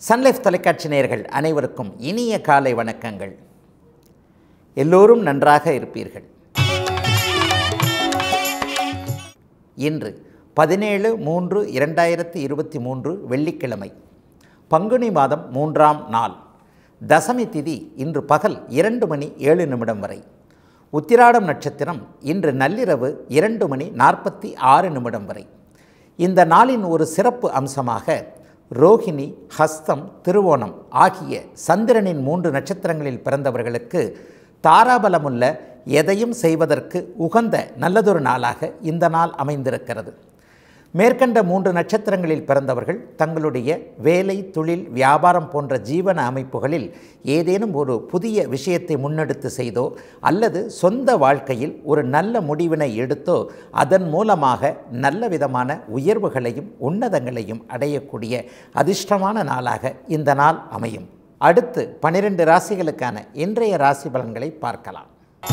Sun Life தொலைக்காட்சி நேயர்கள் அனைவருக்கும் இனிய காலை வணக்கங்கள் எல்லோரும் நன்றாக இருப்பீர்கள் இன்று பதினேழு மூன்று இரண்டாயிரத்தி இருபத்தி மூன்று வெள்ளிக்கிழமை பங்குனி மாதம் மூன்றாம் நாள் தசமி திதி இன்று பகல் இரண்டு மணி ஏழு நிமிடம் வரை உத்திராடம் நட்சத்திரம் இன்று நள்ளிரவு இரண்டு மணி நாற்பத்தி ஆறு நிமிடம் வரை இந்த நாளின் ஒரு சிறப்பு அம்சமாக ரோஹிணி ஹஸ்தம் திருவோணம் ஆகிய சந்திரனின் மூன்று நட்சத்திரங்களில் பிறந்தவர்களுக்கு தாராபலமுள்ள எதையும் செய்வதற்கு உகந்த நல்லதொரு நாளாக இந்த நாள் அமைந்திருக்கிறது மேற்கண்ட மூன்று நட்சத்திரங்களில் பிறந்தவர்கள் தங்களுடைய வேலை தொழில் வியாபாரம் போன்ற ஜீவன அமைப்புகளில் ஏதேனும் ஒரு புதிய விஷயத்தை முன்னெடுத்து செய்தோ அல்லது சொந்த வாழ்க்கையில் ஒரு நல்ல முடிவினை எடுத்தோ அதன் மூலமாக நல்ல விதமான உயர்வுகளையும் உன்னதங்களையும் அடையக்கூடிய அதிர்ஷ்டமான நாளாக இந்த நாள் அமையும் அடுத்து பனிரெண்டு ராசிகளுக்கான இன்றைய ராசி பலன்களை பார்க்கலாம்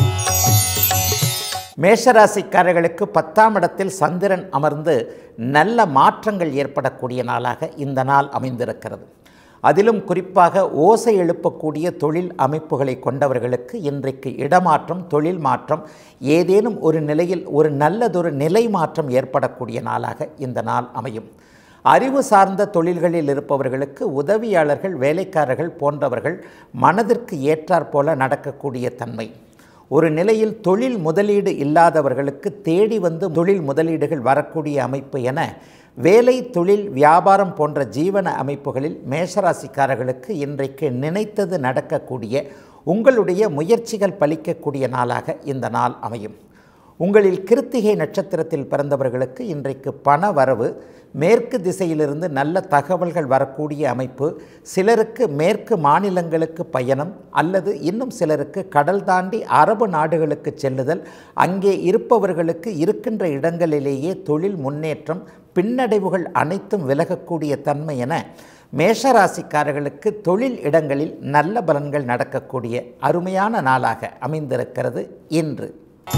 மேஷராசிக்காரர்களுக்கு பத்தாம் இடத்தில் சந்திரன் அமர்ந்து நல்ல மாற்றங்கள் ஏற்படக்கூடிய நாளாக இந்த நாள் அமைந்திருக்கிறது அதிலும் குறிப்பாக ஓசை எழுப்பக்கூடிய தொழில் அமைப்புகளை கொண்டவர்களுக்கு இன்றைக்கு இடமாற்றம் தொழில் மாற்றம் ஏதேனும் ஒரு நிலையில் ஒரு நல்லதொரு நிலை மாற்றம் ஏற்படக்கூடிய நாளாக இந்த நாள் அமையும் அறிவு சார்ந்த தொழில்களில் இருப்பவர்களுக்கு உதவியாளர்கள் வேலைக்காரர்கள் போன்றவர்கள் மனதிற்கு ஏற்றாற்போல நடக்கக்கூடிய தன்மை ஒரு நிலையில் தொழில் முதலீடு இல்லாதவர்களுக்கு தேடி வந்து தொழில் முதலீடுகள் வரக்கூடிய அமைப்பு என வேலை தொழில் வியாபாரம் போன்ற ஜீவன அமைப்புகளில் மேஷராசிக்காரர்களுக்கு இன்றைக்கு நினைத்தது நடக்கக்கூடிய உங்களுடைய முயற்சிகள் பலிக்கக்கூடிய நாளாக இந்த நாள் அமையும் உங்களில் கிருத்திகை நட்சத்திரத்தில் பிறந்தவர்களுக்கு இன்றைக்கு பண வரவு மேற்கு திசையிலிருந்து நல்ல தகவல்கள் வரக்கூடிய அமைப்பு சிலருக்கு மேற்கு மாநிலங்களுக்கு பயணம் அல்லது இன்னும் சிலருக்கு கடல் தாண்டி அரபு நாடுகளுக்கு செல்லுதல் அங்கே இருப்பவர்களுக்கு இருக்கின்ற இடங்களிலேயே தொழில் முன்னேற்றம் பின்னடைவுகள் அனைத்தும் விலகக்கூடிய தன்மை என மேஷராசிக்காரர்களுக்கு தொழில் இடங்களில் நல்ல பலன்கள் நடக்கக்கூடிய அருமையான நாளாக அமைந்திருக்கிறது இன்று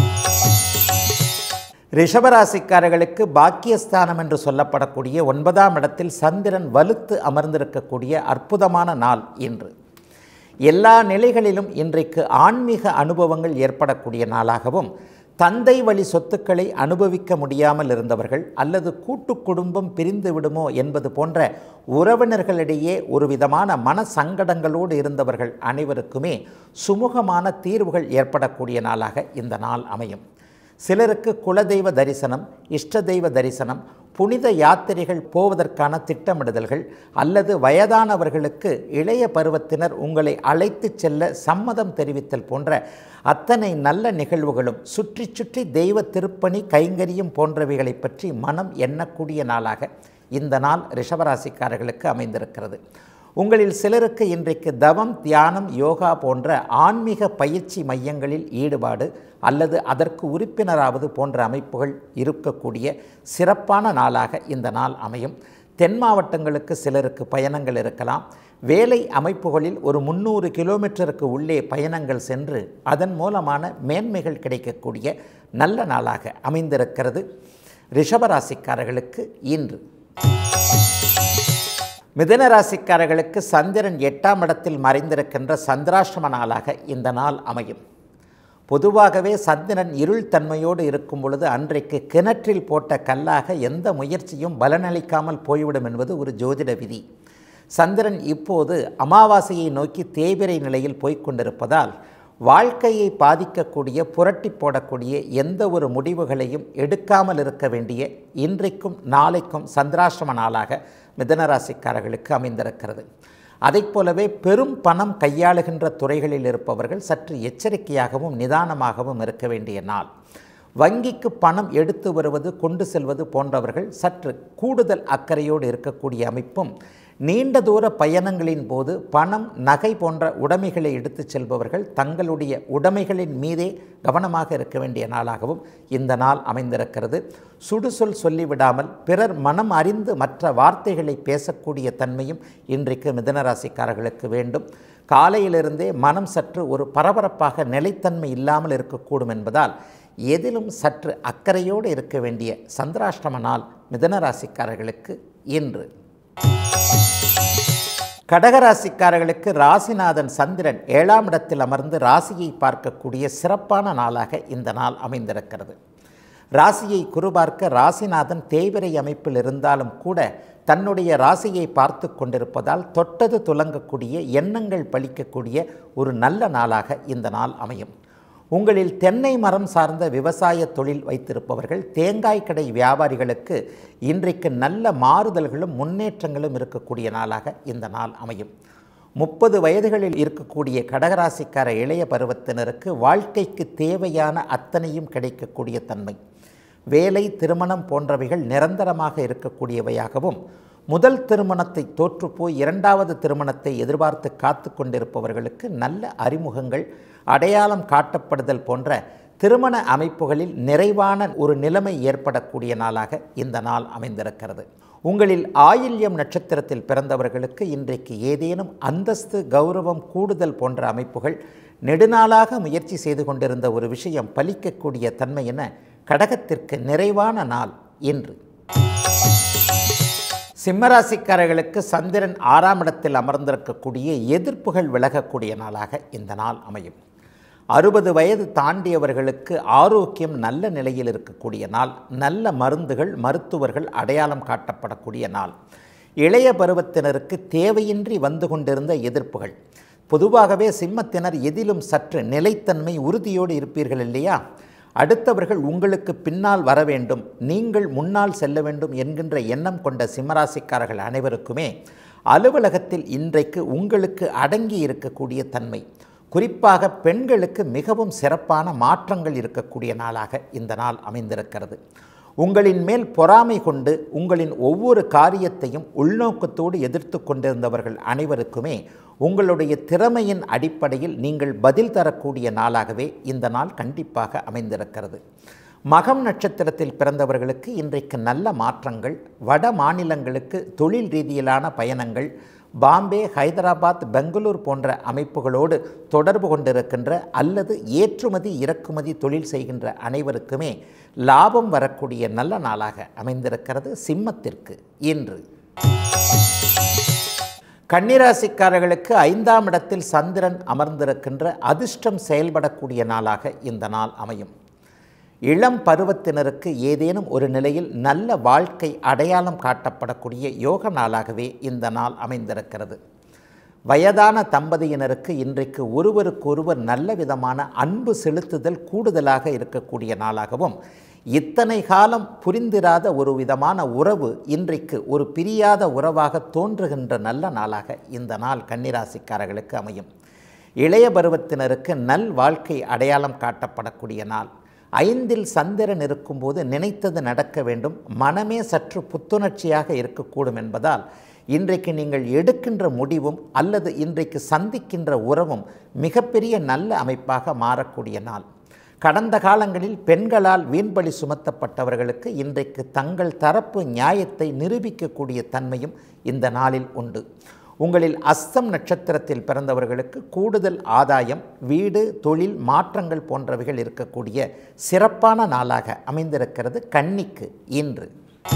ரிஷபராசிக்காரர்களுக்கு பாக்கியஸ்தானம் என்று சொல்லப்படக்கூடிய ஒன்பதாம் இடத்தில் சந்திரன் வலுத்து அமர்ந்திருக்கக்கூடிய அற்புதமான நாள் இன்று எல்லா நிலைகளிலும் இன்றைக்கு ஆன்மீக அனுபவங்கள் ஏற்படக்கூடிய நாளாகவும் தந்தை வழி சொத்துக்களை அனுபவிக்க முடியாமல் இருந்தவர்கள் அல்லது கூட்டு குடும்பம் பிரிந்து விடுமோ என்பது போன்ற உறவினர்களிடையே ஒரு விதமான மன சங்கடங்களோடு இருந்தவர்கள் அனைவருக்குமே சுமூகமான தீர்வுகள் ஏற்படக்கூடிய நாளாக இந்த நாள் அமையும் சிலருக்கு குலதெய்வ தரிசனம் இஷ்ட தெய்வ தரிசனம் புனித யாத்திரைகள் போவதற்கான திட்டமிடுதல்கள் அல்லது வயதானவர்களுக்கு இளைய பருவத்தினர் உங்களை அழைத்து செல்ல சம்மதம் தெரிவித்தல் போன்ற அத்தனை நல்ல நிகழ்வுகளும் சுற்றி சுற்றி தெய்வ திருப்பணி கைங்கரியம் போன்றவைகளை பற்றி மனம் எண்ணக்கூடிய நாளாக இந்த நாள் ரிஷபராசிக்காரர்களுக்கு அமைந்திருக்கிறது உங்களில் சிலருக்கு இன்றைக்கு தவம் தியானம் யோகா போன்ற ஆன்மீக பயிற்சி மையங்களில் ஈடுபாடு அல்லது அதற்கு உறுப்பினராவது போன்ற அமைப்புகள் இருக்கக்கூடிய சிறப்பான நாளாக இந்த நாள் அமையும் தென் மாவட்டங்களுக்கு சிலருக்கு பயணங்கள் இருக்கலாம் வேலை அமைப்புகளில் ஒரு முந்நூறு கிலோமீட்டருக்கு உள்ளே பயணங்கள் சென்று அதன் மூலமான மேன்மைகள் கிடைக்கக்கூடிய நல்ல நாளாக அமைந்திருக்கிறது ரிஷபராசிக்காரர்களுக்கு இன்று மிதன ராசிக்காரர்களுக்கு சந்திரன் எட்டாம் இடத்தில் மறைந்திருக்கின்ற சந்திராஷ்டம நாளாக இந்த நாள் அமையும் பொதுவாகவே சந்திரன் இருள் தன்மையோடு இருக்கும் பொழுது அன்றைக்கு கிணற்றில் போட்ட கல்லாக எந்த முயற்சியும் பலனளிக்காமல் போய்விடும் என்பது ஒரு ஜோதிட விதி சந்திரன் இப்போது அமாவாசையை நோக்கி தேய்பிரை நிலையில் போய்கொண்டிருப்பதால் வாழ்க்கையை பாதிக்கக்கூடிய புரட்டி போடக்கூடிய எந்த ஒரு முடிவுகளையும் எடுக்காமல் இருக்க வேண்டிய இன்றைக்கும் நாளைக்கும் சந்திராசிரம நாளாக மிதனராசிக்காரர்களுக்கு அமைந்திருக்கிறது அதைப் போலவே பெரும் பணம் கையாளுகின்ற துறைகளில் இருப்பவர்கள் சற்று எச்சரிக்கையாகவும் நிதானமாகவும் இருக்க வேண்டிய நாள் வங்கிக்கு பணம் எடுத்து வருவது கொண்டு செல்வது போன்றவர்கள் சற்று கூடுதல் அக்கறையோடு இருக்கக்கூடிய அமைப்பும் நீண்ட தூர பயணங்களின் போது பணம் நகை போன்ற உடைமைகளை எடுத்து செல்பவர்கள் தங்களுடைய உடைமைகளின் மீதே கவனமாக இருக்க வேண்டிய நாளாகவும் இந்த நாள் அமைந்திருக்கிறது சுடுசொல் சொல்லிவிடாமல் பிறர் மனம் அறிந்து மற்ற வார்த்தைகளை பேசக்கூடிய தன்மையும் இன்றைக்கு மிதனராசிக்காரர்களுக்கு வேண்டும் காலையிலிருந்தே மனம் சற்று ஒரு பரபரப்பாக நிலைத்தன்மை இல்லாமல் இருக்கக்கூடும் என்பதால் எதிலும் சற்று அக்கறையோடு இருக்க வேண்டிய சந்திராஷ்டம நாள் மிதனராசிக்காரர்களுக்கு இன்று கடகராசிக்காரர்களுக்கு ராசிநாதன் சந்திரன் ஏழாம் இடத்தில் அமர்ந்து ராசியை பார்க்கக்கூடிய சிறப்பான நாளாக இந்த நாள் அமைந்திருக்கிறது ராசியை குருபார்க்க ராசிநாதன் தேய்பிரை அமைப்பில் இருந்தாலும் கூட தன்னுடைய ராசியை பார்த்து கொண்டிருப்பதால் தொட்டது துலங்கக்கூடிய எண்ணங்கள் பலிக்கக்கூடிய ஒரு நல்ல நாளாக இந்த நாள் அமையும் உங்களில் தென்னை மரம் சார்ந்த விவசாய தொழில் வைத்திருப்பவர்கள் தேங்காய் கடை வியாபாரிகளுக்கு இன்றைக்கு நல்ல மாறுதல்களும் முன்னேற்றங்களும் இருக்கக்கூடிய நாளாக இந்த நாள் அமையும் முப்பது வயதுகளில் இருக்கக்கூடிய கடகராசிக்கார இளைய பருவத்தினருக்கு வாழ்க்கைக்கு தேவையான அத்தனையும் கிடைக்கக்கூடிய தன்மை வேலை திருமணம் போன்றவைகள் நிரந்தரமாக இருக்கக்கூடியவையாகவும் முதல் திருமணத்தை தோற்றுப்போய் இரண்டாவது திருமணத்தை எதிர்பார்த்து காத்து கொண்டிருப்பவர்களுக்கு நல்ல அறிமுகங்கள் அடையாளம் காட்டப்படுதல் போன்ற திருமண அமைப்புகளில் நிறைவான ஒரு நிலைமை ஏற்படக்கூடிய நாளாக இந்த நாள் அமைந்திருக்கிறது உங்களில் ஆயில்யம் நட்சத்திரத்தில் பிறந்தவர்களுக்கு இன்றைக்கு ஏதேனும் அந்தஸ்து கௌரவம் கூடுதல் போன்ற அமைப்புகள் நெடுநாளாக முயற்சி செய்து கொண்டிருந்த ஒரு விஷயம் பலிக்கக்கூடிய தன்மை என கடகத்திற்கு நிறைவான நாள் இன்று சிம்மராசிக்காரர்களுக்கு சந்திரன் ஆறாம் இடத்தில் அமர்ந்திருக்கக்கூடிய எதிர்ப்புகள் விலகக்கூடிய நாளாக இந்த நாள் அமையும் அறுபது வயது தாண்டியவர்களுக்கு ஆரோக்கியம் நல்ல நிலையில் இருக்கக்கூடிய நாள் நல்ல மருந்துகள் மருத்துவர்கள் அடையாளம் காட்டப்படக்கூடிய நாள் இளைய பருவத்தினருக்கு தேவையின்றி வந்து கொண்டிருந்த எதிர்ப்புகள் பொதுவாகவே சிம்மத்தினர் எதிலும் சற்று நிலைத்தன்மை உறுதியோடு இருப்பீர்கள் இல்லையா அடுத்தவர்கள் உங்களுக்கு பின்னால் வர வேண்டும் நீங்கள் முன்னால் செல்ல வேண்டும் என்கின்ற எண்ணம் கொண்ட சிம்மராசிக்காரர்கள் அனைவருக்குமே அலுவலகத்தில் இன்றைக்கு உங்களுக்கு அடங்கி இருக்கக்கூடிய தன்மை குறிப்பாக பெண்களுக்கு மிகவும் சிறப்பான மாற்றங்கள் இருக்கக்கூடிய நாளாக இந்த நாள் அமைந்திருக்கிறது உங்களின் மேல் பொறாமை கொண்டு உங்களின் ஒவ்வொரு காரியத்தையும் உள்நோக்கத்தோடு எதிர்த்து கொண்டிருந்தவர்கள் அனைவருக்குமே உங்களுடைய திறமையின் அடிப்படையில் நீங்கள் பதில் தரக்கூடிய நாளாகவே இந்த நாள் கண்டிப்பாக அமைந்திருக்கிறது மகம் நட்சத்திரத்தில் பிறந்தவர்களுக்கு இன்றைக்கு நல்ல மாற்றங்கள் வட மாநிலங்களுக்கு தொழில் ரீதியிலான பயணங்கள் பாம்பே ஹைதராபாத் பெங்களூர் போன்ற அமைப்புகளோடு தொடர்பு கொண்டிருக்கின்ற அல்லது ஏற்றுமதி இறக்குமதி தொழில் செய்கின்ற அனைவருக்குமே லாபம் வரக்கூடிய நல்ல நாளாக அமைந்திருக்கிறது சிம்மத்திற்கு இன்று கன்னிராசிக்காரர்களுக்கு ஐந்தாம் இடத்தில் சந்திரன் அமர்ந்திருக்கின்ற அதிர்ஷ்டம் செயல்படக்கூடிய நாளாக இந்த நாள் அமையும் இளம் பருவத்தினருக்கு ஏதேனும் ஒரு நிலையில் நல்ல வாழ்க்கை அடையாளம் காட்டப்படக்கூடிய யோக நாளாகவே இந்த நாள் அமைந்திருக்கிறது வயதான தம்பதியினருக்கு இன்றைக்கு ஒருவருக்கொருவர் நல்ல விதமான அன்பு செலுத்துதல் கூடுதலாக இருக்கக்கூடிய நாளாகவும் இத்தனை காலம் புரிந்திராத ஒரு விதமான உறவு இன்றைக்கு ஒரு பிரியாத உறவாக தோன்றுகின்ற நல்ல நாளாக இந்த நாள் கன்னிராசிக்காரர்களுக்கு அமையும் இளைய பருவத்தினருக்கு நல் வாழ்க்கை அடையாளம் காட்டப்படக்கூடிய நாள் ஐந்தில் சந்திரன் இருக்கும்போது நினைத்தது நடக்க வேண்டும் மனமே சற்று புத்துணர்ச்சியாக இருக்கக்கூடும் என்பதால் இன்றைக்கு நீங்கள் எடுக்கின்ற முடிவும் அல்லது இன்றைக்கு சந்திக்கின்ற உறவும் மிகப்பெரிய நல்ல அமைப்பாக மாறக்கூடிய நாள் கடந்த காலங்களில் பெண்களால் வீண்பலி சுமத்தப்பட்டவர்களுக்கு இன்றைக்கு தங்கள் தரப்பு நியாயத்தை நிரூபிக்கக்கூடிய தன்மையும் இந்த நாளில் உண்டு உங்களில் அஸ்தம் நட்சத்திரத்தில் பிறந்தவர்களுக்கு கூடுதல் ஆதாயம் வீடு தொழில் மாற்றங்கள் போன்றவைகள் இருக்கக்கூடிய சிறப்பான நாளாக அமைந்திருக்கிறது கன்னிக்கு இன்று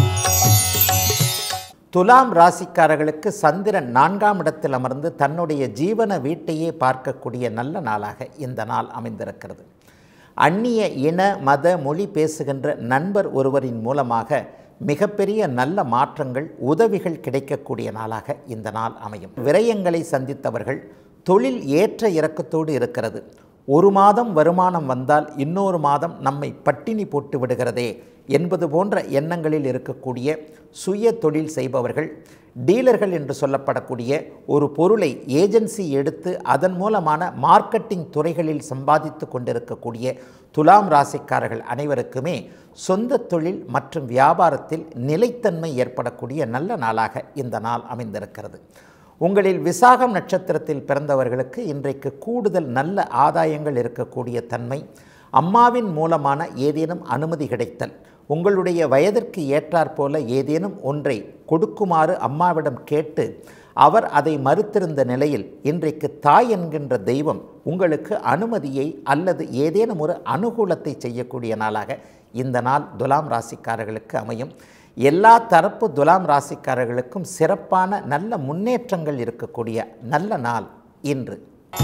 துலாம் ராசிக்காரர்களுக்கு சந்திரன் நான்காம் இடத்தில் அமர்ந்து தன்னுடைய ஜீவன வீட்டையே பார்க்கக்கூடிய நல்ல நாளாக இந்த நாள் அமைந்திருக்கிறது அந்நிய இன மத மொழி பேசுகின்ற நண்பர் ஒருவரின் மூலமாக மிகப்பெரிய நல்ல மாற்றங்கள் உதவிகள் கிடைக்கக்கூடிய நாளாக இந்த நாள் அமையும் விரயங்களை சந்தித்தவர்கள் தொழில் ஏற்ற இறக்கத்தோடு இருக்கிறது ஒரு மாதம் வருமானம் வந்தால் இன்னொரு மாதம் நம்மை பட்டினி போட்டு விடுகிறதே என்பது போன்ற எண்ணங்களில் இருக்கக்கூடிய சுய தொழில் செய்பவர்கள் டீலர்கள் என்று சொல்லப்படக்கூடிய ஒரு பொருளை ஏஜென்சி எடுத்து அதன் மூலமான மார்க்கெட்டிங் துறைகளில் சம்பாதித்து கொண்டிருக்கக்கூடிய துலாம் ராசிக்காரர்கள் அனைவருக்குமே சொந்த தொழில் மற்றும் வியாபாரத்தில் நிலைத்தன்மை ஏற்படக்கூடிய நல்ல நாளாக இந்த நாள் அமைந்திருக்கிறது உங்களில் விசாகம் நட்சத்திரத்தில் பிறந்தவர்களுக்கு இன்றைக்கு கூடுதல் நல்ல ஆதாயங்கள் இருக்கக்கூடிய தன்மை அம்மாவின் மூலமான ஏதேனும் அனுமதி கிடைத்தல் உங்களுடைய வயதிற்கு ஏற்றாற்போல ஏதேனும் ஒன்றை கொடுக்குமாறு அம்மாவிடம் கேட்டு அவர் அதை மறுத்திருந்த நிலையில் இன்றைக்கு தாய் என்கின்ற தெய்வம் உங்களுக்கு அனுமதியை அல்லது ஏதேனும் ஒரு அனுகூலத்தை செய்யக்கூடிய நாளாக இந்த நாள் துலாம் ராசிக்காரர்களுக்கு அமையும் எல்லா தரப்பு துலாம் ராசிக்காரர்களுக்கும் சிறப்பான நல்ல முன்னேற்றங்கள் இருக்கக்கூடிய நல்ல நாள் இன்று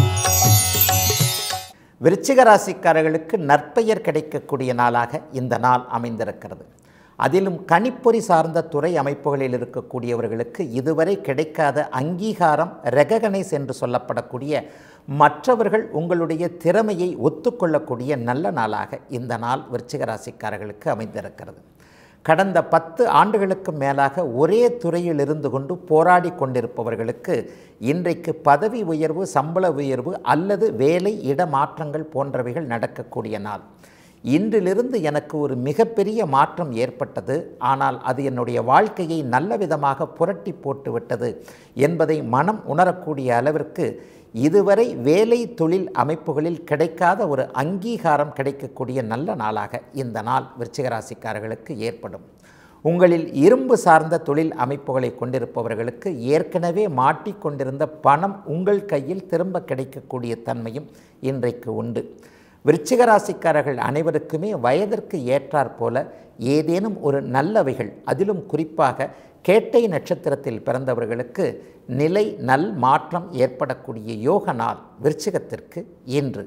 விருச்சிக ராசிக்காரர்களுக்கு நற்பெயர் கிடைக்கக்கூடிய நாளாக இந்த நாள் அமைந்திருக்கிறது அதிலும் கணிப்பொறி சார்ந்த துறை அமைப்புகளில் இருக்கக்கூடியவர்களுக்கு இதுவரை கிடைக்காத அங்கீகாரம் ரெககனைஸ் என்று சொல்லப்படக்கூடிய மற்றவர்கள் உங்களுடைய திறமையை ஒத்துக்கொள்ளக்கூடிய நல்ல நாளாக இந்த நாள் விருச்சிக ராசிக்காரர்களுக்கு அமைந்திருக்கிறது கடந்த பத்து ஆண்டுகளுக்கு மேலாக ஒரே துறையில் இருந்து கொண்டு போராடி கொண்டிருப்பவர்களுக்கு இன்றைக்கு பதவி உயர்வு சம்பள உயர்வு அல்லது வேலை இடமாற்றங்கள் போன்றவைகள் நடக்கக்கூடிய நாள் இன்றிலிருந்து எனக்கு ஒரு மிகப்பெரிய மாற்றம் ஏற்பட்டது ஆனால் அது என்னுடைய வாழ்க்கையை நல்ல விதமாக புரட்டி போட்டு விட்டது என்பதை மனம் உணரக்கூடிய அளவிற்கு இதுவரை வேலை தொழில் அமைப்புகளில் கிடைக்காத ஒரு அங்கீகாரம் கிடைக்கக்கூடிய நல்ல நாளாக இந்த நாள் விருச்சிகராசிக்காரர்களுக்கு ஏற்படும் உங்களில் இரும்பு சார்ந்த தொழில் அமைப்புகளை கொண்டிருப்பவர்களுக்கு ஏற்கனவே மாட்டிக்கொண்டிருந்த பணம் உங்கள் கையில் திரும்ப கிடைக்கக்கூடிய தன்மையும் இன்றைக்கு உண்டு விருச்சிக ராசிக்காரர்கள் அனைவருக்குமே வயதிற்கு ஏற்றாற் போல ஏதேனும் ஒரு நல்லவைகள் அதிலும் குறிப்பாக கேட்டை நட்சத்திரத்தில் பிறந்தவர்களுக்கு நிலை நல் மாற்றம் ஏற்படக்கூடிய யோக நாள் விருச்சிகத்திற்கு இன்று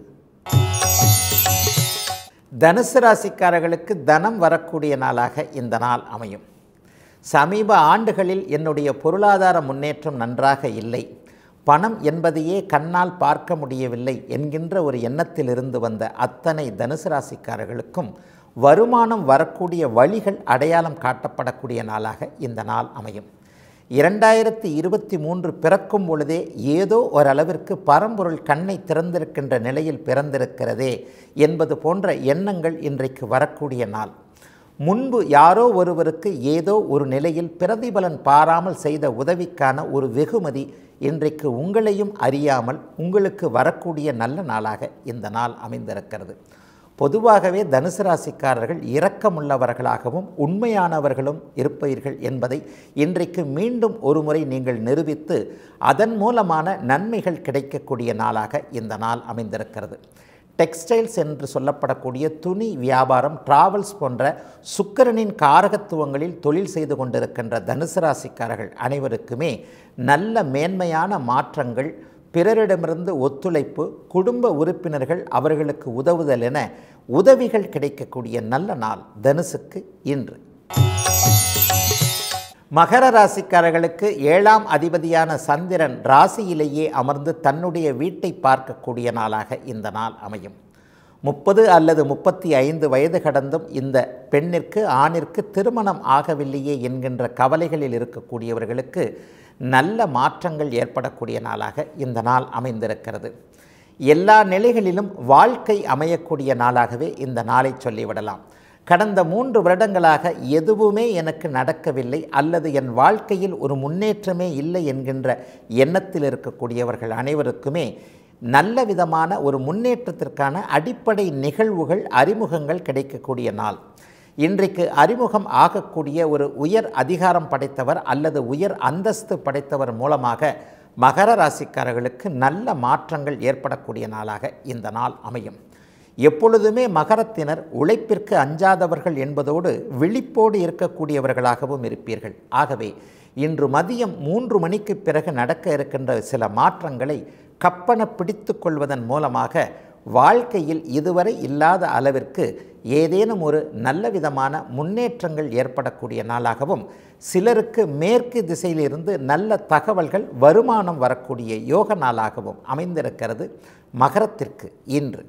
தனுசு ராசிக்காரர்களுக்கு தனம் வரக்கூடிய நாளாக இந்த நாள் அமையும் சமீப ஆண்டுகளில் என்னுடைய பொருளாதார முன்னேற்றம் நன்றாக இல்லை பணம் என்பதையே கண்ணால் பார்க்க முடியவில்லை என்கின்ற ஒரு எண்ணத்திலிருந்து வந்த அத்தனை தனுசு ராசிக்காரர்களுக்கும் வருமானம் வரக்கூடிய வழிகள் அடையாளம் காட்டப்படக்கூடிய நாளாக இந்த நாள் அமையும் இரண்டாயிரத்தி இருபத்தி மூன்று பிறக்கும் பொழுதே ஏதோ ஓரளவிற்கு பரம்பொருள் கண்ணை திறந்திருக்கின்ற நிலையில் பிறந்திருக்கிறதே என்பது போன்ற எண்ணங்கள் இன்றைக்கு வரக்கூடிய நாள் முன்பு யாரோ ஒருவருக்கு ஏதோ ஒரு நிலையில் பிரதிபலன் பாராமல் செய்த உதவிக்கான ஒரு வெகுமதி இன்றைக்கு உங்களையும் அறியாமல் உங்களுக்கு வரக்கூடிய நல்ல நாளாக இந்த நாள் அமைந்திருக்கிறது பொதுவாகவே தனுசு ராசிக்காரர்கள் இரக்கமுள்ளவர்களாகவும் உண்மையானவர்களும் இருப்பீர்கள் என்பதை இன்றைக்கு மீண்டும் ஒருமுறை நீங்கள் நிரூபித்து அதன் மூலமான நன்மைகள் கிடைக்கக்கூடிய நாளாக இந்த நாள் அமைந்திருக்கிறது டெக்ஸ்டைல்ஸ் என்று சொல்லப்படக்கூடிய துணி வியாபாரம் டிராவல்ஸ் போன்ற சுக்கிரனின் காரகத்துவங்களில் தொழில் செய்து கொண்டிருக்கின்ற தனுசு ராசிக்காரர்கள் அனைவருக்குமே நல்ல மேன்மையான மாற்றங்கள் பிறரிடமிருந்து ஒத்துழைப்பு குடும்ப உறுப்பினர்கள் அவர்களுக்கு உதவுதல் என உதவிகள் கிடைக்கக்கூடிய நல்ல நாள் தனுசுக்கு இன்று மகர ராசிக்காரர்களுக்கு ஏழாம் அதிபதியான சந்திரன் ராசியிலேயே அமர்ந்து தன்னுடைய வீட்டை பார்க்கக்கூடிய நாளாக இந்த நாள் அமையும் முப்பது அல்லது முப்பத்தி ஐந்து வயது கடந்தும் இந்த பெண்ணிற்கு ஆணிற்கு திருமணம் ஆகவில்லையே என்கின்ற கவலைகளில் இருக்கக்கூடியவர்களுக்கு நல்ல மாற்றங்கள் ஏற்படக்கூடிய நாளாக இந்த நாள் அமைந்திருக்கிறது எல்லா நிலைகளிலும் வாழ்க்கை அமையக்கூடிய நாளாகவே இந்த நாளை சொல்லிவிடலாம் கடந்த மூன்று வருடங்களாக எதுவுமே எனக்கு நடக்கவில்லை அல்லது என் வாழ்க்கையில் ஒரு முன்னேற்றமே இல்லை என்கின்ற எண்ணத்தில் இருக்கக்கூடியவர்கள் அனைவருக்குமே நல்ல விதமான ஒரு முன்னேற்றத்திற்கான அடிப்படை நிகழ்வுகள் அறிமுகங்கள் கிடைக்கக்கூடிய நாள் இன்றைக்கு அறிமுகம் ஆகக்கூடிய ஒரு உயர் அதிகாரம் படைத்தவர் அல்லது உயர் அந்தஸ்து படைத்தவர் மூலமாக மகர ராசிக்காரர்களுக்கு நல்ல மாற்றங்கள் ஏற்படக்கூடிய நாளாக இந்த நாள் அமையும் எப்பொழுதுமே மகரத்தினர் உழைப்பிற்கு அஞ்சாதவர்கள் என்பதோடு விழிப்போடு இருக்கக்கூடியவர்களாகவும் இருப்பீர்கள் ஆகவே இன்று மதியம் மூன்று மணிக்கு பிறகு நடக்க இருக்கின்ற சில மாற்றங்களை கப்பன பிடித்து கொள்வதன் மூலமாக வாழ்க்கையில் இதுவரை இல்லாத அளவிற்கு ஏதேனும் ஒரு நல்ல விதமான முன்னேற்றங்கள் ஏற்படக்கூடிய நாளாகவும் சிலருக்கு மேற்கு திசையிலிருந்து நல்ல தகவல்கள் வருமானம் வரக்கூடிய யோக நாளாகவும் அமைந்திருக்கிறது மகரத்திற்கு இன்று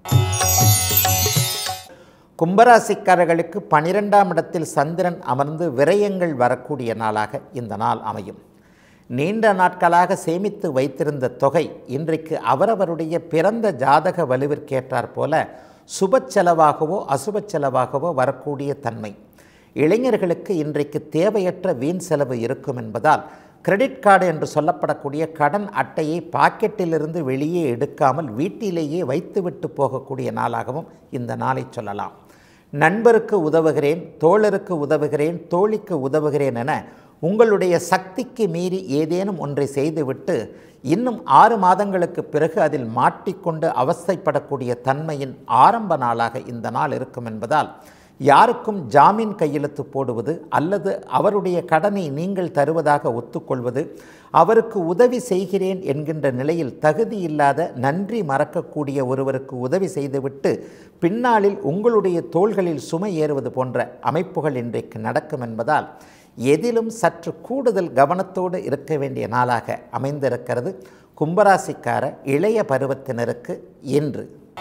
கும்பராசிக்காரர்களுக்கு பனிரெண்டாம் இடத்தில் சந்திரன் அமர்ந்து விரயங்கள் வரக்கூடிய நாளாக இந்த நாள் அமையும் நீண்ட நாட்களாக சேமித்து வைத்திருந்த தொகை இன்றைக்கு அவரவருடைய பிறந்த ஜாதக வலுவிற்கேற்றாற் போல சுப செலவாகவோ அசுப செலவாகவோ வரக்கூடிய தன்மை இளைஞர்களுக்கு இன்றைக்கு தேவையற்ற வீண் செலவு இருக்கும் என்பதால் கிரெடிட் கார்டு என்று சொல்லப்படக்கூடிய கடன் அட்டையை பாக்கெட்டிலிருந்து வெளியே எடுக்காமல் வீட்டிலேயே வைத்துவிட்டு போகக்கூடிய நாளாகவும் இந்த நாளை சொல்லலாம் நண்பருக்கு உதவுகிறேன் தோழருக்கு உதவுகிறேன் தோழிக்கு உதவுகிறேன் என உங்களுடைய சக்திக்கு மீறி ஏதேனும் ஒன்றை செய்துவிட்டு இன்னும் ஆறு மாதங்களுக்கு பிறகு அதில் மாட்டிக்கொண்டு அவஸ்தைப்படக்கூடிய தன்மையின் ஆரம்ப நாளாக இந்த நாள் இருக்கும் என்பதால் யாருக்கும் ஜாமீன் கையெழுத்து போடுவது அல்லது அவருடைய கடனை நீங்கள் தருவதாக ஒத்துக்கொள்வது அவருக்கு உதவி செய்கிறேன் என்கின்ற நிலையில் தகுதி இல்லாத நன்றி மறக்கக்கூடிய ஒருவருக்கு உதவி செய்துவிட்டு பின்னாளில் உங்களுடைய தோள்களில் சுமை ஏறுவது போன்ற அமைப்புகள் இன்றைக்கு நடக்கும் என்பதால் எதிலும் சற்று கூடுதல் கவனத்தோடு இருக்க வேண்டிய நாளாக அமைந்திருக்கிறது கும்பராசிக்கார இளைய பருவத்தினருக்கு இன்று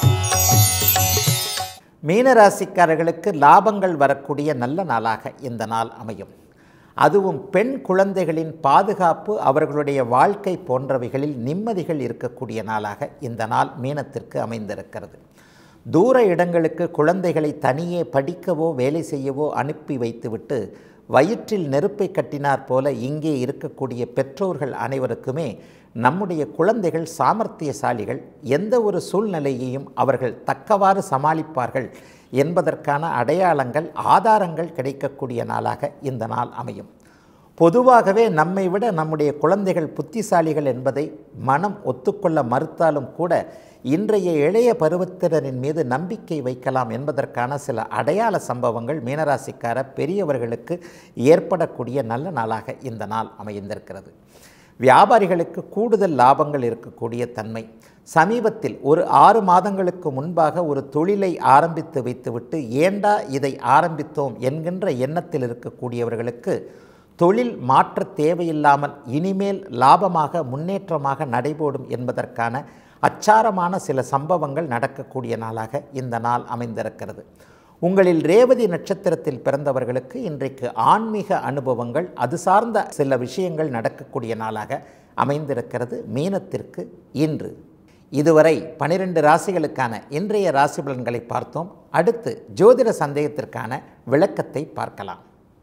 மீனராசிக்காரர்களுக்கு லாபங்கள் வரக்கூடிய நல்ல நாளாக இந்த நாள் அமையும் அதுவும் பெண் குழந்தைகளின் பாதுகாப்பு அவர்களுடைய வாழ்க்கை போன்றவைகளில் நிம்மதிகள் இருக்கக்கூடிய நாளாக இந்த நாள் மீனத்திற்கு அமைந்திருக்கிறது தூர இடங்களுக்கு குழந்தைகளை தனியே படிக்கவோ வேலை செய்யவோ அனுப்பி வைத்துவிட்டு வயிற்றில் நெருப்பை கட்டினார் போல இங்கே இருக்கக்கூடிய பெற்றோர்கள் அனைவருக்குமே நம்முடைய குழந்தைகள் சாமர்த்தியசாலிகள் எந்த ஒரு சூழ்நிலையையும் அவர்கள் தக்கவாறு சமாளிப்பார்கள் என்பதற்கான அடையாளங்கள் ஆதாரங்கள் கிடைக்கக்கூடிய நாளாக இந்த நாள் அமையும் பொதுவாகவே நம்மை விட நம்முடைய குழந்தைகள் புத்திசாலிகள் என்பதை மனம் ஒத்துக்கொள்ள மறுத்தாலும் கூட இன்றைய இளைய பருவத்தினரின் மீது நம்பிக்கை வைக்கலாம் என்பதற்கான சில அடையாள சம்பவங்கள் மீனராசிக்கார பெரியவர்களுக்கு ஏற்படக்கூடிய நல்ல நாளாக இந்த நாள் அமைந்திருக்கிறது வியாபாரிகளுக்கு கூடுதல் லாபங்கள் இருக்கக்கூடிய தன்மை சமீபத்தில் ஒரு ஆறு மாதங்களுக்கு முன்பாக ஒரு தொழிலை ஆரம்பித்து வைத்துவிட்டு ஏண்டா இதை ஆரம்பித்தோம் என்கின்ற எண்ணத்தில் இருக்கக்கூடியவர்களுக்கு தொழில் மாற்ற தேவையில்லாமல் இனிமேல் லாபமாக முன்னேற்றமாக நடைபோடும் என்பதற்கான அச்சாரமான சில சம்பவங்கள் நடக்கக்கூடிய நாளாக இந்த நாள் அமைந்திருக்கிறது உங்களில் ரேவதி நட்சத்திரத்தில் பிறந்தவர்களுக்கு இன்றைக்கு ஆன்மீக அனுபவங்கள் அது சார்ந்த சில விஷயங்கள் நடக்கக்கூடிய நாளாக அமைந்திருக்கிறது மீனத்திற்கு இன்று இதுவரை பனிரெண்டு ராசிகளுக்கான இன்றைய ராசி பலன்களை பார்த்தோம் அடுத்து ஜோதிட சந்தேகத்திற்கான விளக்கத்தை பார்க்கலாம்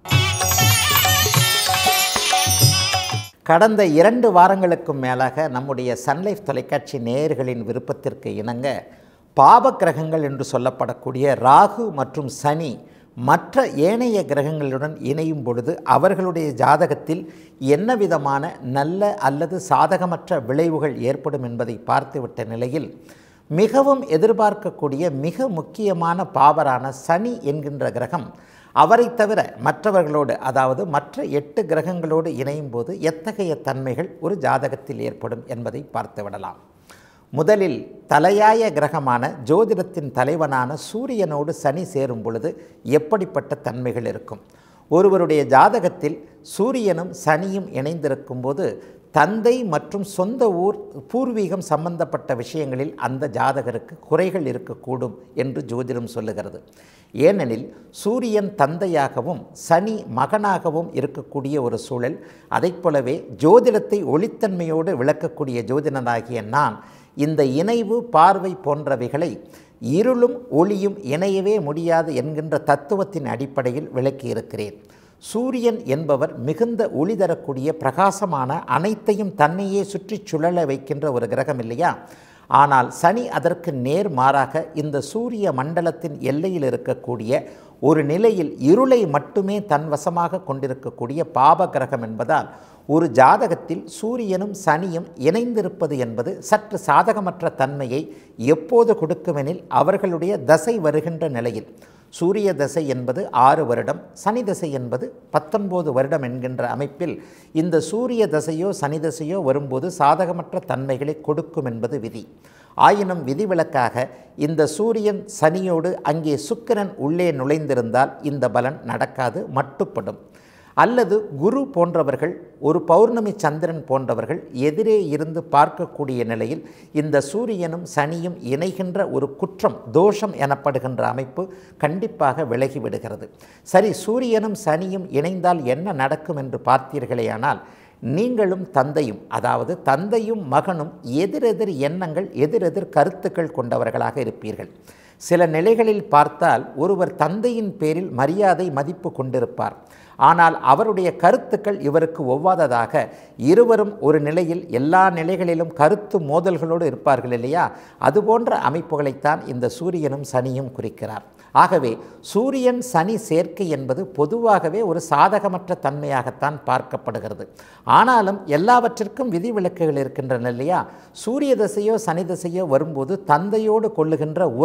கடந்த இரண்டு வாரங்களுக்கும் மேலாக நம்முடைய சன்லைஃப் தொலைக்காட்சி நேயர்களின் விருப்பத்திற்கு இணங்க பாப கிரகங்கள் என்று சொல்லப்படக்கூடிய ராகு மற்றும் சனி மற்ற ஏனைய கிரகங்களுடன் இணையும் பொழுது அவர்களுடைய ஜாதகத்தில் என்ன விதமான நல்ல அல்லது சாதகமற்ற விளைவுகள் ஏற்படும் என்பதை பார்த்துவிட்ட நிலையில் மிகவும் எதிர்பார்க்கக்கூடிய மிக முக்கியமான பாவரான சனி என்கின்ற கிரகம் அவரை தவிர மற்றவர்களோடு அதாவது மற்ற எட்டு கிரகங்களோடு இணையும் போது எத்தகைய தன்மைகள் ஒரு ஜாதகத்தில் ஏற்படும் என்பதை பார்த்துவிடலாம் முதலில் தலையாய கிரகமான ஜோதிடத்தின் தலைவனான சூரியனோடு சனி சேரும் பொழுது எப்படிப்பட்ட தன்மைகள் இருக்கும் ஒருவருடைய ஜாதகத்தில் சூரியனும் சனியும் இணைந்திருக்கும் போது தந்தை மற்றும் சொந்த ஊர் பூர்வீகம் சம்பந்தப்பட்ட விஷயங்களில் அந்த ஜாதகருக்கு குறைகள் இருக்கக்கூடும் என்று ஜோதிடம் சொல்லுகிறது ஏனெனில் சூரியன் தந்தையாகவும் சனி மகனாகவும் இருக்கக்கூடிய ஒரு சூழல் அதைப் போலவே ஜோதிடத்தை ஒளித்தன்மையோடு விளக்கக்கூடிய ஜோதிடனாகிய நான் இந்த இணைவு பார்வை போன்றவைகளை இருளும் ஒளியும் இணையவே முடியாது என்கின்ற தத்துவத்தின் அடிப்படையில் விளக்கியிருக்கிறேன் சூரியன் என்பவர் மிகுந்த ஒளி தரக்கூடிய பிரகாசமான அனைத்தையும் தன்னையே சுற்றி சுழல வைக்கின்ற ஒரு கிரகம் இல்லையா ஆனால் சனி அதற்கு நேர் மாறாக இந்த சூரிய மண்டலத்தின் எல்லையில் இருக்கக்கூடிய ஒரு நிலையில் இருளை மட்டுமே தன் வசமாக கொண்டிருக்கக்கூடிய பாப கிரகம் என்பதால் ஒரு ஜாதகத்தில் சூரியனும் சனியும் இணைந்திருப்பது என்பது சற்று சாதகமற்ற தன்மையை எப்போது கொடுக்குமெனில் அவர்களுடைய தசை வருகின்ற நிலையில் சூரிய தசை என்பது ஆறு வருடம் சனி தசை என்பது பத்தொன்பது வருடம் என்கின்ற அமைப்பில் இந்த சூரிய தசையோ சனி தசையோ வரும்போது சாதகமற்ற தன்மைகளை கொடுக்கும் என்பது விதி ஆயினும் விதிவிலக்காக இந்த சூரியன் சனியோடு அங்கே சுக்கிரன் உள்ளே நுழைந்திருந்தால் இந்த பலன் நடக்காது மட்டுப்படும் அல்லது குரு போன்றவர்கள் ஒரு பௌர்ணமி சந்திரன் போன்றவர்கள் எதிரே இருந்து பார்க்கக்கூடிய நிலையில் இந்த சூரியனும் சனியும் இணைகின்ற ஒரு குற்றம் தோஷம் எனப்படுகின்ற அமைப்பு கண்டிப்பாக விலகிவிடுகிறது சரி சூரியனும் சனியும் இணைந்தால் என்ன நடக்கும் என்று பார்த்தீர்களேயானால் நீங்களும் தந்தையும் அதாவது தந்தையும் மகனும் எதிரெதிர் எண்ணங்கள் எதிரெதிர் கருத்துக்கள் கொண்டவர்களாக இருப்பீர்கள் சில நிலைகளில் பார்த்தால் ஒருவர் தந்தையின் பேரில் மரியாதை மதிப்பு கொண்டிருப்பார் ஆனால் அவருடைய கருத்துக்கள் இவருக்கு ஒவ்வாததாக இருவரும் ஒரு நிலையில் எல்லா நிலைகளிலும் கருத்து மோதல்களோடு இருப்பார்கள் இல்லையா அதுபோன்ற அமைப்புகளைத்தான் இந்த சூரியனும் சனியும் குறிக்கிறார் ஆகவே சூரியன் சனி சேர்க்கை என்பது பொதுவாகவே ஒரு சாதகமற்ற தன்மையாகத்தான் பார்க்கப்படுகிறது ஆனாலும் எல்லாவற்றிற்கும் விதிவிலக்குகள் இருக்கின்றன இல்லையா சூரிய தசையோ சனி தசையோ வரும்போது தந்தையோடு கொள்ளுகின்ற உறவுகள்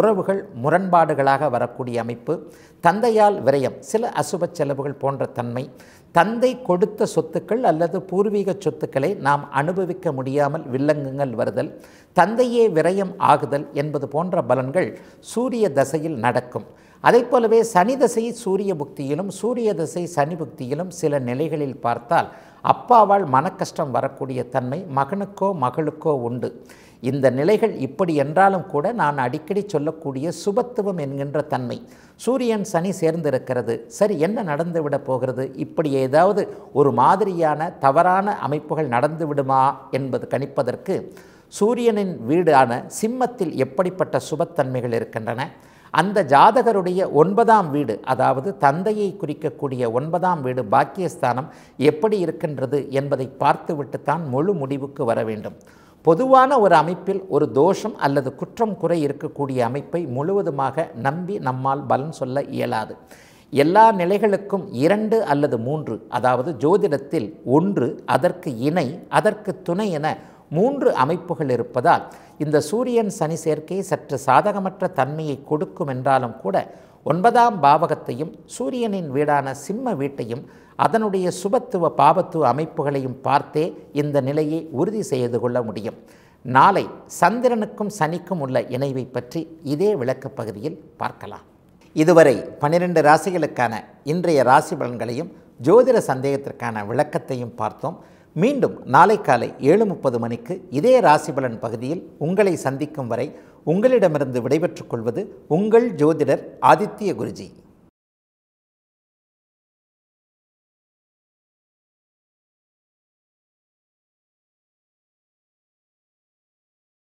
முரண்பாடுகளாக வரக்கூடிய அமைப்பு தந்தையால் விரயம் சில அசுப செலவுகள் போன்ற தன்மை தந்தை கொடுத்த சொத்துக்கள் அல்லது பூர்வீக சொத்துக்களை நாம் அனுபவிக்க முடியாமல் வில்லங்கங்கள் வருதல் தந்தையே விரயம் ஆகுதல் என்பது போன்ற பலன்கள் சூரிய தசையில் நடக்கும் அதை போலவே சனி தசை சூரிய புக்தியிலும் சூரிய தசை சனி புக்தியிலும் சில நிலைகளில் பார்த்தால் அப்பாவால் மனக்கஷ்டம் வரக்கூடிய தன்மை மகனுக்கோ மகளுக்கோ உண்டு இந்த நிலைகள் இப்படி என்றாலும் கூட நான் அடிக்கடி சொல்லக்கூடிய சுபத்துவம் என்கின்ற தன்மை சூரியன் சனி சேர்ந்திருக்கிறது சரி என்ன நடந்து விட போகிறது இப்படி ஏதாவது ஒரு மாதிரியான தவறான அமைப்புகள் நடந்து விடுமா என்பது கணிப்பதற்கு சூரியனின் வீடான சிம்மத்தில் எப்படிப்பட்ட சுபத்தன்மைகள் இருக்கின்றன அந்த ஜாதகருடைய ஒன்பதாம் வீடு அதாவது தந்தையை குறிக்கக்கூடிய ஒன்பதாம் வீடு பாக்கியஸ்தானம் எப்படி இருக்கின்றது என்பதை பார்த்துவிட்டுத்தான் முழு முடிவுக்கு வர வேண்டும் பொதுவான ஒரு அமைப்பில் ஒரு தோஷம் அல்லது குற்றம் குறை இருக்கக்கூடிய அமைப்பை முழுவதுமாக நம்பி நம்மால் பலன் சொல்ல இயலாது எல்லா நிலைகளுக்கும் இரண்டு அல்லது மூன்று அதாவது ஜோதிடத்தில் ஒன்று அதற்கு இணை அதற்கு துணை என மூன்று அமைப்புகள் இருப்பதால் இந்த சூரியன் சனி சேர்க்கை சற்று சாதகமற்ற தன்மையை கொடுக்கும் என்றாலும் கூட ஒன்பதாம் பாவகத்தையும் சூரியனின் வீடான சிம்ம வீட்டையும் அதனுடைய சுபத்துவ பாபத்துவ அமைப்புகளையும் பார்த்தே இந்த நிலையை உறுதி செய்து கொள்ள முடியும் நாளை சந்திரனுக்கும் சனிக்கும் உள்ள இணைவை பற்றி இதே விளக்கப் பகுதியில் பார்க்கலாம் இதுவரை பன்னிரண்டு ராசிகளுக்கான இன்றைய ராசி பலன்களையும் ஜோதிட சந்தேகத்திற்கான விளக்கத்தையும் பார்த்தோம் மீண்டும் நாளை காலை ஏழு முப்பது மணிக்கு இதே ராசி பலன் பகுதியில் உங்களை சந்திக்கும் வரை உங்களிடமிருந்து விடைபெற்றுக் கொள்வது உங்கள் ஜோதிடர் ஆதித்ய குருஜி